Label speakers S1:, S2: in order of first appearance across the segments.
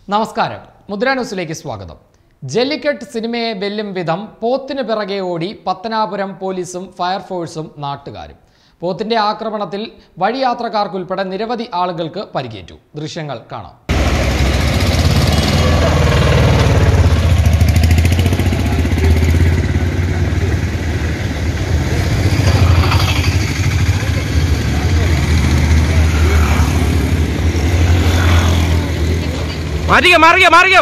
S1: നമസ്കാരം മുദ്ര ന്യൂസിലേക്ക് സ്വാഗതം ജല്ലിക്കെട്ട് സിനിമയെ വെല്ലും വിധം പോത്തിന് പിറകെ ഓടി പത്തനാപുരം പോലീസും ഫയർഫോഴ്സും നാട്ടുകാരും പോത്തിന്റെ ആക്രമണത്തിൽ വഴിയാത്രക്കാർക്കുൾപ്പെടെ നിരവധി ആളുകൾക്ക് പരിക്കേറ്റു ദൃശ്യങ്ങൾ കാണാം
S2: മാറിക മാറിക മാറിക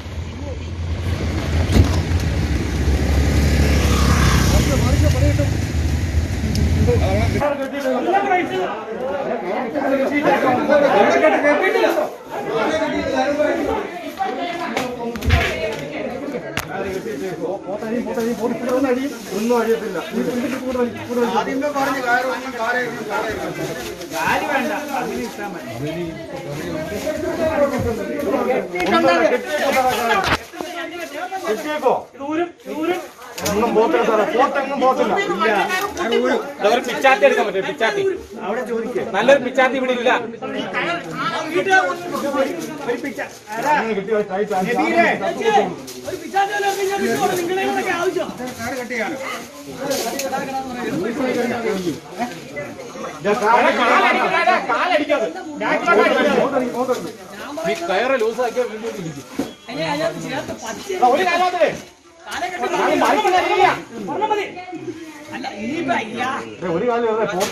S3: കിട്ടിയേക്കോ ഒന്നും പോത്തില്ല സാറേ പോത്തെങ്ങും പോത്തില്ല
S2: ഒരു പിച്ചാത്തി എടുക്കാൻ പറ്റും പിച്ചാത്തി
S3: അവിടെ ചോദിക്കേ
S2: നല്ലൊരു പിച്ചാത്തി ഇവിടെ ഇല്ല
S3: അങ്ങനെ കിട്ടിയ ടൈറ്റ് ആക്കി. ഞാൻ കാല്
S2: കാലടിക്കാതെ
S3: പോത്തടിക്ക്, പോത്തടിക്ക്.
S2: നീ കയറ് ലൂസാക്കിയ വീണ്ടും ഇടിക്കും ആ, ഒരു കാലാതെ
S3: ഏ, ഒരു കാലം വെറുതെ പോത്ത്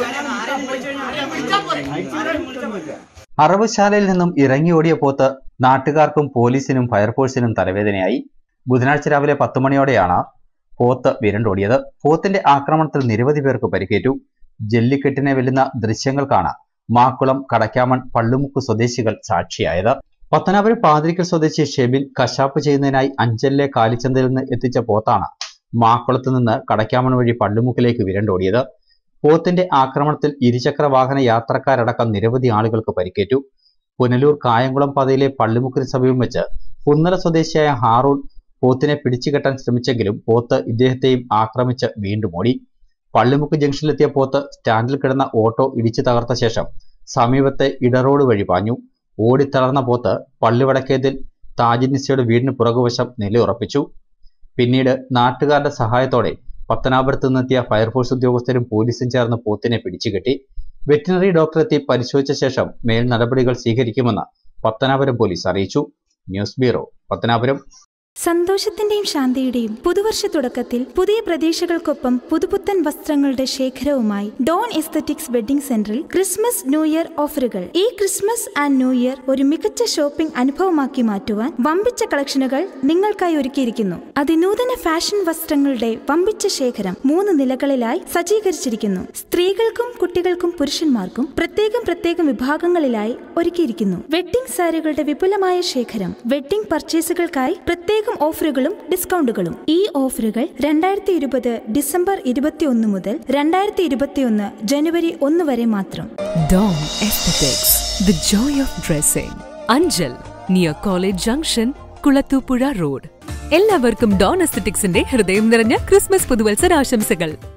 S4: അറവുശാലയിൽ നിന്നും ഇറങ്ങിയോടിയ പോത്ത് നാട്ടുകാർക്കും പോലീസിനും ഫയർഫോഴ്സിനും തലവേദനയായി ബുധനാഴ്ച രാവിലെ പത്ത് മണിയോടെയാണ് പോത്ത് വിരണ്ടോടിയത് പോത്തിന്റെ ആക്രമണത്തിൽ നിരവധി പേർക്ക് പരിക്കേറ്റു ജല്ലിക്കെട്ടിനെ വെല്ലുന്ന ദൃശ്യങ്ങൾക്കാണ് മാക്കുളം കടക്കാമൺ പള്ളുമുക്ക് സ്വദേശികൾ സാക്ഷിയായത് പത്തനാപുരം പാതിരിക്കൽ സ്വദേശി ഷെബിൻ കശാപ്പ് ചെയ്യുന്നതിനായി അഞ്ചലിലെ കാലിച്ചന്തയിൽ നിന്ന് എത്തിച്ച പോത്താണ് മാക്കുളത്ത് നിന്ന് കടക്കാമൺ വഴി പള്ളുമുക്കിലേക്ക് വിരണ്ടോടിയത് പോത്തിന്റെ ആക്രമണത്തിൽ ഇരുചക്ര വാഹന യാത്രക്കാരടക്കം നിരവധി ആളുകൾക്ക് പരിക്കേറ്റു പുനലൂർ കായംകുളം പാതയിലെ പള്ളിമുക്കിന് സമീപം വെച്ച് പുന്നല സ്വദേശിയായ ഹാറൂൺ പോത്തിനെ പിടിച്ചുകെട്ടാൻ ശ്രമിച്ചെങ്കിലും പോത്ത് ഇദ്ദേഹത്തെയും ആക്രമിച്ച് വീണ്ടും ഓടി പള്ളിമുക്ക് ജംഗ്ഷനിലെത്തിയ പോത്ത് സ്റ്റാൻഡിൽ കിടന്ന ഓട്ടോ ഇടിച്ചു തകർത്ത ശേഷം സമീപത്തെ ഇടറോഡ് വഴി പാഞ്ഞു ഓടിത്തളർന്ന പോത്ത് പള്ളിവടക്കേതിൽ താജിനിസയുടെ വീടിന് പുറകുവശം നിലയുറപ്പിച്ചു പിന്നീട് നാട്ടുകാരുടെ സഹായത്തോടെ പത്തനാപുരത്ത് നിന്നെത്തിയ ഫയർഫോഴ്സ് ഉദ്യോഗസ്ഥരും പോലീസും ചേർന്ന് പോത്തിനെ പിടിച്ചുകെട്ടി വെറ്റിനറി ഡോക്ടർ എത്തി പരിശോധിച്ച ശേഷം മേൽ നടപടികൾ സ്വീകരിക്കുമെന്ന് പത്തനാപുരം പോലീസ് അറിയിച്ചു ന്യൂസ് ബ്യൂറോ പത്തനാപുരം
S5: സന്തോഷത്തിന്റെയും ശാന്തിയുടെയും പുതുവർഷ തുടക്കത്തിൽ പുതിയ പ്രതീക്ഷകൾക്കൊപ്പം പുതുപുത്തൻ വസ്ത്രങ്ങളുടെ ശേഖരവുമായി ഡോൺ എസ്തറ്റിക്സ് വെഡിംഗ് സെന്ററിൽ ക്രിസ്മസ് ന്യൂ ഇയർ ഓഫറുകൾ ഈ ക്രിസ്മസ് ആൻഡ് ന്യൂ ഇയർ ഒരു മികച്ച ഷോപ്പിംഗ് അനുഭവമാക്കി മാറ്റുവാൻ വമ്പിച്ച കളക്ഷനുകൾ നിങ്ങൾക്കായി ഒരുക്കിയിരിക്കുന്നു അതിനൂതന ഫാഷൻ വസ്ത്രങ്ങളുടെ വമ്പിച്ച ശേഖരം മൂന്ന് നിലകളിലായി സജ്ജീകരിച്ചിരിക്കുന്നു സ്ത്രീകൾക്കും കുട്ടികൾക്കും പുരുഷന്മാർക്കും പ്രത്യേകം പ്രത്യേകം വിഭാഗങ്ങളിലായി ഒരുക്കിയിരിക്കുന്നു വെഡ്ഡിംഗ് സാരികളുടെ വിപുലമായ ശേഖരം വെഡ്ഡിംഗ് പർച്ചേസുകൾക്കായി പ്രത്യേകം ഓഫറുകളും ഡിസ്കൗണ്ടുകളും ഈ ഓഫറുകൾ രണ്ടായിരത്തി ഇരുപത് ഡിസംബർ ഇരുപത്തിയൊന്ന് മുതൽ രണ്ടായിരത്തി ഇരുപത്തിയൊന്ന് ജനുവരി ഒന്ന് വരെ മാത്രം
S6: Dawn Aesthetics, the joy of dressing. Anchal near college junction Kulathupuzha road എല്ലാവർക്കും ഡോൺ എസ്തറ്റിക്സിന്റെ ഹൃദയം നിറഞ്ഞ ക്രിസ്മസ് പുതുവത്സരാശംസകൾ